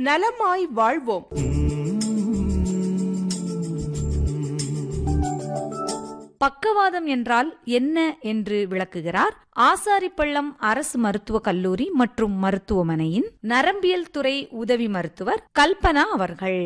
நலமாய் வாழ்வோம் பக்கவாதம் என்றால் என்ன என்று விளக்குகிறார் ஆசாரிப்பள்ளம் அரசு மருத்துவக் கல்லூரி மற்றும் மருத்துவமனையின் நரம்பியல் துறை உதவி மருத்துவர் கல்பனா அவர்கள்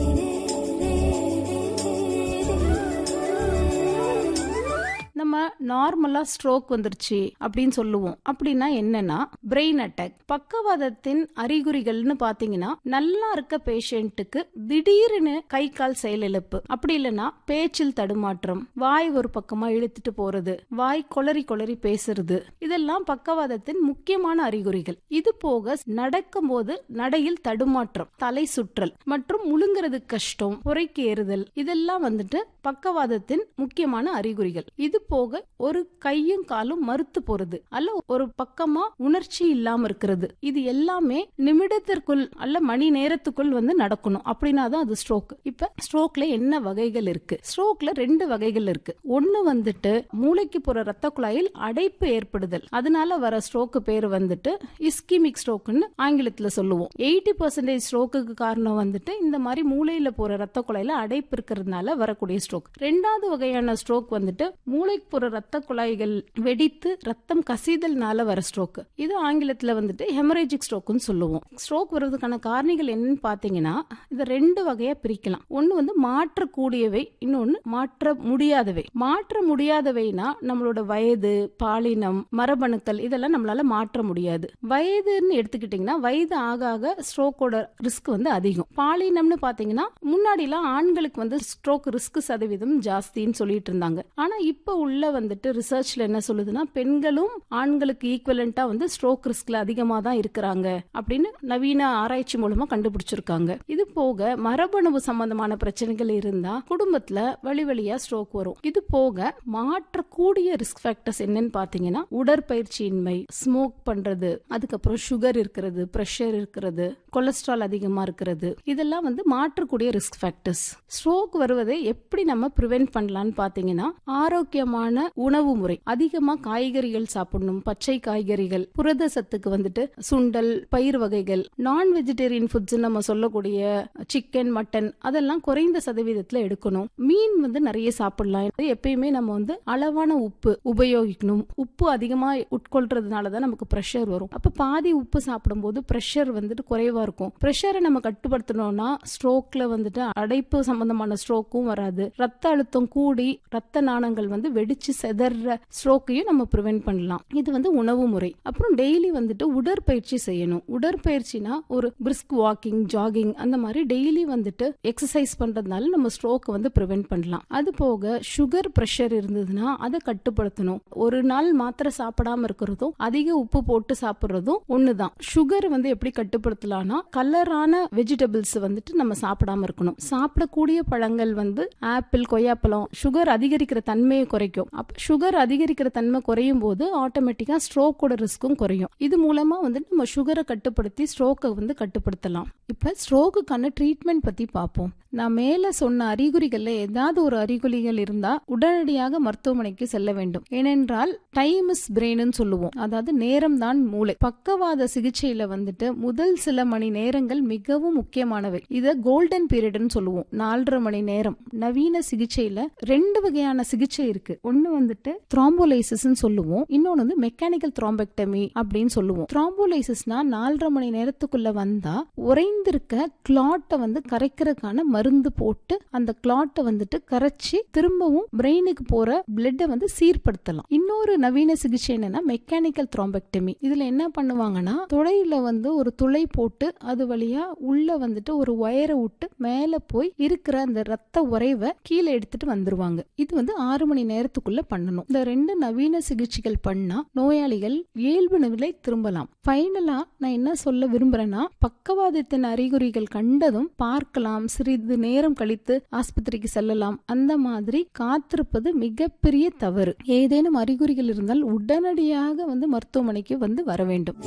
நம்ம நார்மலா ஸ்ட்ரோக் வந்துருச்சு அப்படின்னு சொல்லுவோம் அப்படின்னா என்னன்னா பிரெயின் அட்டாக் பக்கவாதத்தின் அறிகுறிகள்னு பாத்தீங்கன்னா நல்லா இருக்க பேஷண்ட்டுக்கு திடீர்னு கை கால் செயலிழப்பு அப்படி இல்லைன்னா பேச்சில் தடுமாற்றம் வாய் ஒரு பக்கமா இழுத்துட்டு போறது வாய் கொளறி கொளறி பேசுறது இதெல்லாம் பக்கவாதத்தின் முக்கியமான அறிகுறிகள் இது போக நடக்கும்போது நடையில் தடுமாற்றம் தலை சுற்றல் மற்றும் முழுங்குறது கஷ்டம் புரைக்கு ஏறுதல் இதெல்லாம் வந்துட்டு பக்கவாதத்தின் முக்கியமான அறிகுறிகள் இது போக ஒரு கையும் காலும் மறுத்து போறது அல்ல ஒரு பக்கமா உணர்ச்சி இல்லாம இருக்கிறது இது எல்லாமே நிமிடத்திற்குள் அல்ல மணி நேரத்துக்குள் வந்து நடக்கணும் அப்படின்னா தான் அது ஸ்ட்ரோக் இப்ப ஸ்ட்ரோக்ல என்ன வகைகள் இருக்கு ஸ்ட்ரோக்ல ரெண்டு வகைகள் இருக்கு ஒண்ணு வந்துட்டு மூளைக்கு போற ரத்த குழாயில் அடைப்பு ஏற்படுதல் அதனால வர ஸ்ட்ரோக்கு பேர் வந்துட்டு இஸ்கிமிக் ஸ்ட்ரோக்னு ஆங்கிலத்துல சொல்லுவோம் எயிட்டி பர்சன்டேஜ் ஸ்ட்ரோக்குக்கு காரணம் வந்துட்டு இந்த மாதிரி மூளையில போற ரத்த குழாயில அடைப்பு இருக்கிறதுனால வரக்கூடிய ஸ்ட்ரோக் ரெண்டாவது வகையான ஸ்ட்ரோக் வந்துட்டு மூளைக்கு போற ரத்த குழாய்கள் வெடித்து ரத்தம் கசிதல்னால வர ஸ்ட்ரோக் இது ஆங்கிலத்துல வந்துட்டு ஹெமரேஜிக் ஸ்ட்ரோக்னு சொல்லுவோம் ஸ்ட்ரோக் வர்றதுக்கான காரணிகள் என்னன்னு பாத்தீங்கன்னா இதை ரெண்டு வகையா பிரிக்கலாம் ஒன்னு வந்து மாற்றக்கூடியவை இன்னொன்னு மாற்ற முடியாதவை மாற்ற முடியாதவைனா நம்மளோட வயது பாலினம் மரபணுக்கள் இதெல்லாம் நம்மளால மாற்ற முடியாது வயதுன்னு எடுத்துக்கிட்டீங்கன்னா வயது ஆக ஆக ஸ்ட்ரோக்கோட ரிஸ்க் வந்து அதிகம் பாலினம்னு பாத்தீங்கன்னா முன்னாடி எல்லாம் ஆண்களுக்கு வந்து ஸ்ட்ரோக் ரிஸ்க் சதவீதம் ஜாஸ்தின்னு சொல்லிட்டு இருந்தாங்க ஆனா இப்ப உள்ள வந்துட்டு ரிசர்ச்ல என்ன சொல்லுதுன்னா பெண்களும் ஆண்களுக்கு ஈக்குவலண்டா வந்து ஸ்ட்ரோக் ரிஸ்க்ல அதிகமா தான் இருக்கிறாங்க அப்படின்னு நவீன ஆராய்ச்சி மூலமா கண்டுபிடிச்சிருக்காங்க இது போக மரபணு சம்பந்தமான பிரச்சனைகள் இருந்தா குடும்பத்துல வழி வழியா ஸ்ட்ரோக் வரும் இது போக மாற்றக்கூடிய ரிஸ்க் ஃபேக்டர்ஸ் என்னன்னு பாத்தீங்கன்னா உடற்பயிற்சியின்மை ஸ்மோக் பண்றது அதுக்கப்புறம் சுகர் இருக்கிறது பிரஷர் இருக்கிறது கொலஸ்ட்ரால் அதிகமா இருக்கிறது இதெல்லாம் வந்து மாற்றக்கூடிய ரிஸ்க் ஃபேக்டர்ஸ் ஸ்ட்ரோக் வருவதை எப்படி நம்ம ப்ரிவென்ட் பண்ணலாம்னு பாத்தீங்கன்னா ஆரோக்கியமான உணவு முறை அதிகமா காய்கறிகள் சாப்பிடணும் பச்சை காய்கறிகள் புரத சத்துக்கு வந்துட்டு சுண்டல் பயிர் வகைகள் நான் வெஜிடேரியன் ஃபுட்ஸ் நம்ம சொல்லக்கூடிய சிக்கன் மட்டன் அதெல்லாம் குறைந்த சதவீதத்துல எடுக்கணும் மீன் வந்து நிறைய சாப்பிடலாம் எப்பயுமே நம்ம வந்து அளவான உப்பு உபயோகிக்கணும் உப்பு அதிகமா உட்கொள்றதுனால தான் நமக்கு ப்ரெஷர் வரும் அப்ப பாதி உப்பு சாப்பிடும்போது ப்ரெஷர் வந்துட்டு குறைவா இருக்கும் ப்ரெஷரை நம்ம கட்டுப்படுத்தணும்னா ஸ்ட்ரோக்ல வந்துட்டு அடைப்பு சம்பந்தமான ஸ்ட்ரோக்கும் வராது ரத்த அழுத்தம் கூடி ரத்த நாணங்கள் வந்து வெடிச்சு செதற ஸ்ட்ரோக்கையும் நம்ம ப்ரிவென்ட் பண்ணலாம் இது வந்து உணவு முறை அப்புறம் டெய்லி வந்துட்டு உடற்பயிற்சி செய்யணும் உடற்பயிற்சினா ஒரு பிரிஸ்க் வாக்கிங் ஜாகிங் அந்த மாதிரி டெய்லி வந்துட்டு எக்ஸசைஸ் பண்றதுனால நம்ம ஸ்ட்ரோக் வந்து ப்ரிவென்ட் பண்ணலாம் அது போக சுகர் பிரஷர் இருந்ததுன்னா அதை கட்டுப்படுத்தணும் ஒரு நாள் மாத்திரை சாப்பிடாம இருக்கிறதும் அதிக உப்பு போட்டு சாப்பிடுறதும் ஒண்ணுதான் சுகர் வந்து எப்படி கட்டுப்படுத்தலாம்னா கலரான வெஜிடபிள்ஸ் வந்துட்டு நம்ம சாப்பிடாம இருக்கணும் சாப்பிடக்கூடிய பழங்கள் வந்து ஆப்பிள் கொய்யாப்பழம் சுகர் அதிகரிக்கிற தன்மையை குறைக்கும் அப்ப சுகர் அதிகரிக்கிற தன்மை குறையும் போது ஆட்டோமேட்டிக்கா ஸ்ட்ரோக்கோட ரிஸ்க்கும் குறையும் இது மூலமா வந்துட்டு நம்ம சுகரை கட்டுப்படுத்தி ஸ்ட்ரோக்கை வந்து கட்டுப்படுத்தலாம் இப்ப ஸ்ட்ரோக்குக்கான ட்ரீட்மெண்ட் பத்தி பார்ப்போம் நான் மேல சொன்ன அறிகுறிகள்ல ஏதாவது ஒரு அறிகுறிகள் இருந்தா உடனடியாக மருத்துவமனைக்கு செல்ல வேண்டும் ஏனென்றால் டைம் இஸ் பிரெயின் சொல்லுவோம் அதாவது நேரம் தான் மூளை பக்கவாத சிகிச்சையில வந்துட்டு முதல் சில மணி நேரங்கள் மிகவும் முக்கியமானவை இத கோல்டன் பீரியட்னு சொல்லுவோம் நாலரை மணி நேரம் நவீன சிகிச்சையில ரெண்டு வகையான சிகிச்சை இருக்கு ஒன்னு வந்துட்டு த்ராம்போலைசிஸ் சொல்லுவோம் இன்னொன்னு வந்து மெக்கானிக்கல் த்ராம்பெக்டமி அப்படின்னு சொல்லுவோம் த்ராம்போலைசிஸ்னா நாலரை மணி நேரத்துக்குள்ள வந்தா உறைந்திருக்க கிளாட்டை வந்து கரைக்கிறதுக்கான மருந்து போட்டு அந்த கிளாட்டை வந்துட்டு கரைச்சி திரும்பவும் பிரெயினுக்கு போற பிளட்டை வந்து சீர்படுத்தலாம் இன்னொரு நவீன சிகிச்சை என்னன்னா மெக்கானிக்கல் த்ராம்பெக்டமி இதுல என்ன பண்ணுவாங்கன்னா துளையில வந்து ஒரு துளை போட்டு அது வழியா உள்ள வந்துட்டு ஒரு ஒயரை விட்டு மேல போய் இருக்கிற அந்த ரத்த உறைவை கீழே எடுத்துட்டு வந்துருவாங்க இது வந்து ஆறு மணி நேரத்துக்குள்ள பண்ணணும் இந்த ரெண்டு நவீன சிகிச்சைகள் பண்ணா நோயாளிகள் இயல்பு நிலை திரும்பலாம் ஃபைனலா நான் என்ன சொல்ல விரும்புறேன்னா பக்கவாதத்தின் அறிகுறிகள் கண்டதும் பார்க்கலாம் சிறிது நேரம் கழித்து ஆஸ்பத்திரிக்கு செல்லலாம் அந்த மாதிரி காத்திருப்பது மிகப்பெரிய தவறு ஏதேனும் அறிகுறிகள் இருந்தால் உடனடியாக வந்து மருத்துவமனைக்கு வந்து வர வேண்டும்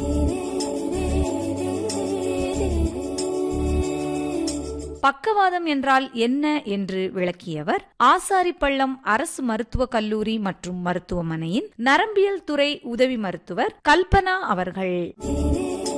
பக்கவாதம் என்றால் என்ன என்று விளக்கியவர் ஆசாரிப்பள்ளம் அரசு மருத்துவக் கல்லூரி மற்றும் மருத்துவமனையின் நரம்பியல் துறை உதவி மருத்துவர் கல்பனா அவர்கள்